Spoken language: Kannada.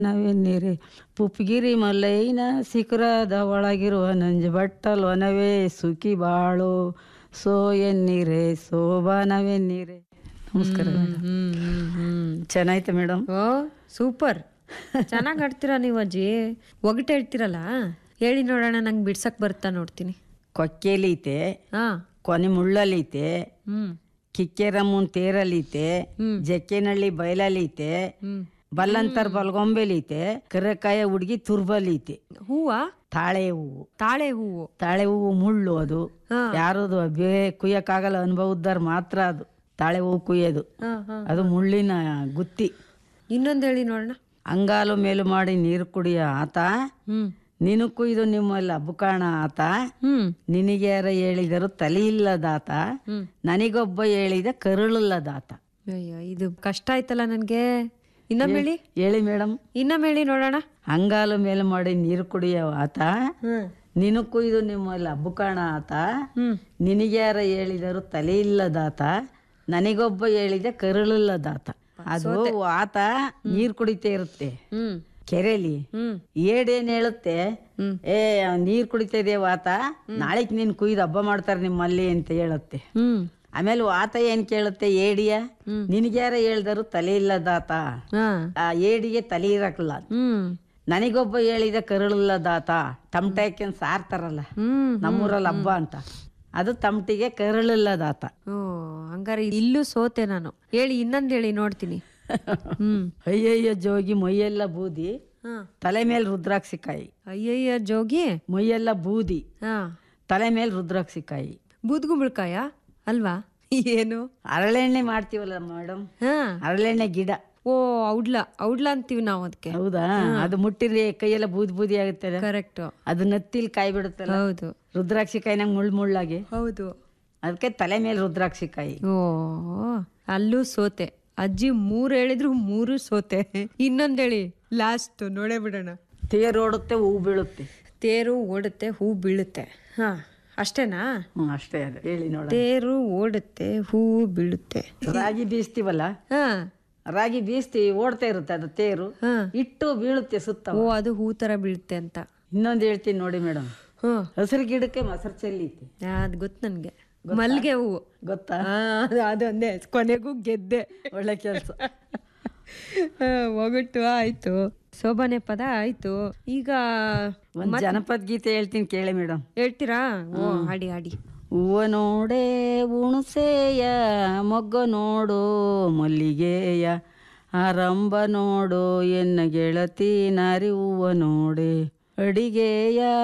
ನಾವೆನ್ನಿರಿ ಪುಪ್ಗಿರಿ ಮಲ್ಲೈನ ಶಿಖರದ ಒಳಗಿರುವ ನಂಜು ಬಟ್ಟಲ್ ವನವೇ ಸುಖಿ ಬಾಳು ಸೋ ಎನ್ನಿರೆ ಸೋಬಾನವೆನ್ನಿರೆ ನಮಸ್ಕಾರ ಮೇಡಮ್ ಹ್ಮ್ ಹ್ಮ್ ಹ್ಮ್ ಚೆನ್ನಾಯ್ತು ಮೇಡಮ್ ಓ ಸೂಪರ್ ಚೆನ್ನಾಗಿ ಆಡ್ತೀರಾ ನೀವು ಅಜ್ಜಿ ಒಗಟು ಹೇಳ್ತೀರಲ್ಲ ಹೇಳಿ ನೋಡೋಣ ನಂಗೆ ಬಿಡ್ಸಕ್ ಬರ್ತಾ ನೋಡ್ತೀನಿ ಕೊಕ್ಕೆಲೀತೆ ಹಾ ಕೊನೆ ಮುಳ್ಳಲೀತೆ ಹ್ಮ್ ಕಿಕ್ಕೆರಮ್ಮನ್ ತೇರಲೀತೆ ಜಕ್ಕೆನಹಳ್ಳಿ ಬಯಲಲೀತೆ ಹ್ಮ್ ಬಲ್ಲಂತರ್ ಬಲ್ಗೊಂಬೆಲೀತೆ ಕರೆಕಾಯ ಹುಡುಗಿ ತುರ್ಬಲೀತೆ ಹೂವ ತಾಳೆ ಹೂವು ತಾಳೆ ಹೂವು ತಾಳೆ ಹೂವು ಮುಳ್ಳು ಅದು ಹಾ. ಯಾರದು ಬೇ ಕುಯ್ಯಕ್ಕಾಗಲ್ಲ ಅನುಭವದ್ದಾರ ಮಾತ್ರ ಅದು ತಾಳೆ ಹೂವು ಕುಯ್ಯೋದು ಹಾ ಹಾ ಅದು ಮುಳ್ಳಿನ ಗುತ್ತಿ ಇನ್ನೊಂದು ಹೇಳಿ ನೋಡೋಣ ಅಂಗಾಲು ಮೇಲು ಮಾಡಿ ನೀರು ಕುಡಿಯ ಆತ ಹ್ಮ್ ನೀನು ಕುಯ್ದು ನಿಮ್ಮಲ್ಲಿ ಹಬ್ಬಕಾಣ ಆತ ಹ್ಮ್ ನಿನಗೆ ಯಾರ ಹೇಳಿದರು ತಲೆ ಇಲ್ಲದಾತ ಹ್ಮ್. ನನಗೊಬ್ಬ ಹೇಳಿದ ಕರುಳಿಲ್ಲದಾತ ಅಯ್ಯೋ ಇದು ಕಷ್ಟ ಆಯ್ತಲ್ಲ ನನ್ಗೆ ಇನ್ನೊಮ್ಮೆ ಹೇಳಿ ಹೇಳಿ ಮೇಡಮ್ ಇನ್ನೊಮ್ಮೆ ಹೇಳಿ ನೋಡೋಣ ಅಂಗಾಲು ಮೇಲು ಮಾಡಿ ನೀರು ಕುಡಿಯೋ ಆತ ಹ್ಮ್ ನೀನು ಕುಯ್ದು ನಿಮ್ಮಲ್ಲಿ ಹಬ್ಬಕಾಣ ಆತ ಹ್ಮ್ ನಿನಗೆ ಯಾರ ಹೇಳಿದರು ತಲೆ ಇಲ್ಲದಾತ ನನಗೊಬ್ಬ ಹೇಳಿದ ಕರುಳಿಲ್ಲದಾತ ಅದು ಆತ ನೀರ್ ಕುಡಿತಾ ಇರುತ್ತೆ ಹ್ಮ್ ಕೆರೆಲಿ ಹ್ಮ್ ಏಡೇನ್ ಹೇಳುತ್ತೆ ಹ್ಮ್. ಏ ಅವ್ನ್ ನೀರ್ ಕುಡಿತಾ ಇದೆ ವಾತ ನಾಳೆಗ್ ನೀನ್ ಕುಯ್ದು ಹಬ್ಬ ಮಾಡ್ತಾರೆ ನಿಮ್ಮಲ್ಲಿ ಅಂತ ಹೇಳುತ್ತೆ ಹ್ಮ್ ಆಮೇಲೆ ವಾತ ಏನ್ ಕೇಳುತ್ತೆ ಏಡಿಯ ನಿನಗೆ ಯಾರ ಹೇಳ್ದರು ತಲೆ ಇಲ್ಲದಾತ ಹಾ ಆ ಏಡಿಗೆ ತಲೆ ಇರಕ್ಲ ಹ್ಮ್ ನನಗೊಬ್ಬ ಹೇಳಿದ ಕರುಳಿಲ್ಲದಾತ ಟಮಟೆ ಹಾಕ್ಯಂಡ್ ಸಾರ್ತಾರಲ್ಲ ಹ್ಮ್ ನಮ್ಮೂರಲ್ಲಿ ಹಬ್ಬ ಅಂತ ಅದು ತಮಟಿಗೆ ಕರುಳಿಲ್ಲದಾತ ಓ ಹಂಗಾರೆ ಇಲ್ಲೂ ಸೋತೆ ನಾನು ಹೇಳಿ ಇನ್ನೊಂದು ಹೇಳಿ ನೋಡ್ತೀನಿ ಹ್ಮ್ ಅಯ್ಯಯ್ಯ ಜೋಗಿ ಮೈಯೆಲ್ಲ ಬೂದಿ ಹಾ ತಲೆ ಮೇಲೆ ರುದ್ರಾಕ್ಷಿಕಾಯಿ ಅಯ್ಯಯ್ಯ ಜೋಗಿ ಮೈಯೆಲ್ಲ ಬೂದಿ ಹಾ ತಲೆ ಮೇಲೆ ರುದ್ರಾಕ್ಷಿಕಾಯಿ ಬೂದ್ಗುಂಬಳಕಾಯ ಅಲ್ವಾ ಏನು ಹರಳೆಣ್ಣೆ ಮಾಡ್ತೀವಲ್ಲ ಮೇಡಮ್ ಹಾ ಹರಳೆಣ್ಣೆ ಗಿಡ ಓ ಔಡ್ಲ ಔಡ್ಲ ಅಂತೀವಿ ನಾವು ಅದಕ್ಕೆ ಹೌದಾ ಅದು ಮುಟ್ಟಿದ್ರೆ ಕೈಯೆಲ್ಲ ಬೂದಿ ಬೂದಿ ಆಗುತ್ತೆ ಕರೆಕ್ಟ್ ಅದು ನತ್ತಿಲ್ ಕಾಯಿ ಬಿಡುತ್ತಲ್ಲ ಹೌದು ರುದ್ರಾಕ್ಷಿಕಾಯಿ ನಂಗೆ ಮುಳ್ಳು ಮುಳ್ಳಾಗಿ ಹೌದು ಅದಕ್ಕೆ ತಲೆ ಮೇಲೆ ರುದ್ರಾಕ್ಷಿಕಾಯಿ ಓ ಅಲ್ಲೂ ಸೋತೆ ಅಜ್ಜಿ ಮೂರು ಹೇಳಿದ್ರು ಮೂರು ಸೋತೆ ಇನ್ನೊಂದ್ ಹೇಳಿ ಲಾಸ್ಟ್ ನೋಡೇ ಬಿಡೋಣ ತೇರು ಓಡುತ್ತೆ ಹೂ ಬೀಳುತ್ತೆ ತೇರು ಓಡುತ್ತೆ ಹೂ ಬೀಳುತ್ತೆ ಹಾ ಅಷ್ಟೇನಾ ಹ್ಞೂ ಅಷ್ಟೇ ಅದು ಹೇಳಿ ನೋಡ ತೇರು ಓಡುತ್ತೆ ಹೂ ಬೀಳುತ್ತೆ ರಾಗಿ ಬೀಸ್ತೀವಲ್ಲ ಹಾ ರಾಗಿ ಬೀಸ್ತೀವಿ ಓಡ್ತಾ ಇರುತ್ತೆ ಅದು ತೇರು ಹಾ ಇಟ್ಟು ಬೀಳುತ್ತೆ ಸುತ್ತ ಓ ಅದು ಹೂ ತರ ಬೀಳುತ್ತೆ ಅಂತ ಇನ್ನೊಂದು ಹೇಳ್ತೀನಿ ನೋಡಿ ಮೇಡಮ್ ಹ್ಞೂ ಹಸಿರು ಗಿಡಕ್ಕೆ ಮೊಸರು ಚೆಲ್ಲೀತಿ ಅದು ಗೊತ್ತು ನನಗೆ ಮಲ್ಗೆ ಹೂವು ಗೊತ್ತಾ ಆ, ಅದು- ಅದು ಅಂದೆ ಕೊನೆಗೂ ಗೆದ್ದೆ ಒಳ್ಳೆ ಕೆಲಸ ಆ, ಒಗಟು ಆಯ್ತು ಶೋಭನೆ ಪದ ಆಯ್ತು ಈಗ ಒಂದು ಜನಪದ ಗೀತೆ ಹೇಳ್ತೀನಿ ಕೇಳಿ ಮೇಡಮ್ ಹೇಳ್ತೀರಾ ಓ ಹಾಡಿ ಹಾಡಿ ಹೂವ ನೋಡೆ ಹುಣಸೆಯ ಮೊಗ್ಗ ನೋಡು ಮಲ್ಲಿಗೆಯ ಆರಂಭ ನೋಡು ಎನ್ನ ಗೆಳತಿ ನಾರಿ ಹೂವ ನೋಡೆ ಅಡಿಗೆಯ